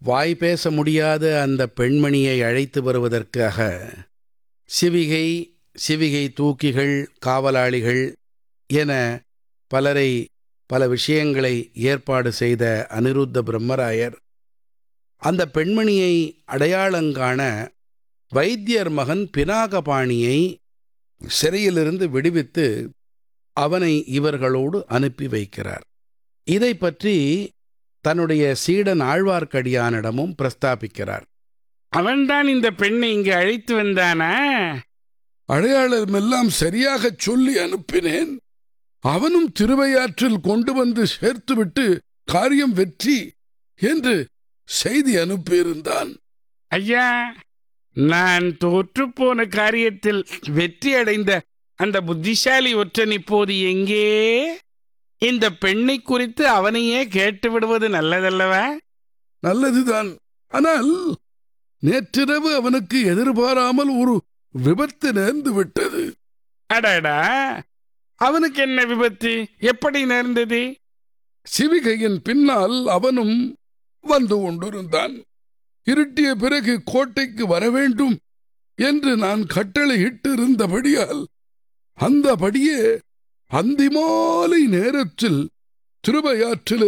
வாய் பேச முடியாத அந்த பெண்மணியை அழைத்து வருவதற்காக சிவிகை சிவிகை தூக்கிகள் காவலாளிகள் என பலரை பல விஷயங்களை ஏற்பாடு செய்த அனிருத்த பிரம்மராயர் அந்த பெண்மணியை அடையாளங்காண வைத்தியர் மகன் பினாகபாணியை சிறையிலிருந்து விடுவித்து அவனை இவர்களோடு அனுப்பி வைக்கிறார் இதை பற்றி தன்னுடைய சீடன் ஆழ்வார்க்கடியானிடமும் பிரஸ்தாபிக்கிறார் அவன்தான் இந்த பெண்ணை இங்கு அழைத்து வந்தானா அடையாளம் எல்லாம் சரியாகச் சொல்லி அனுப்பினேன் அவனும் திருவையாற்றில் கொண்டு வந்து சேர்த்துவிட்டு காரியம் வெற்றி என்று செய்தி அனுப்பியிருந்தான் ஐயா நான் தோற்றுப்போன காரியத்தில் வெற்றி அடைந்த அந்த புத்திசாலி ஒற்றன் இப்போது எங்கே இந்த பெண்ணை குறித்து அவனையே கேட்டு விடுவது நல்லதல்லவா நல்லதுதான் ஆனால் நேற்றிரவு அவனுக்கு எதிர்பாராமல் ஒரு விபத்து நேர்ந்து விட்டது அடடா அவனுக்கு என்ன விபத்து எப்படி நேர்ந்தது சிவிகையின் பின்னால் அவனும் வந்து கொண்டிருந்தான் இருட்டிய பிறகு கோட்டைக்கு வர வேண்டும் என்று நான் கட்டளையிட்டிருந்தபடியால் அந்தபடியே அந்திமாலை நேரத்தில் திருவையாற்றில்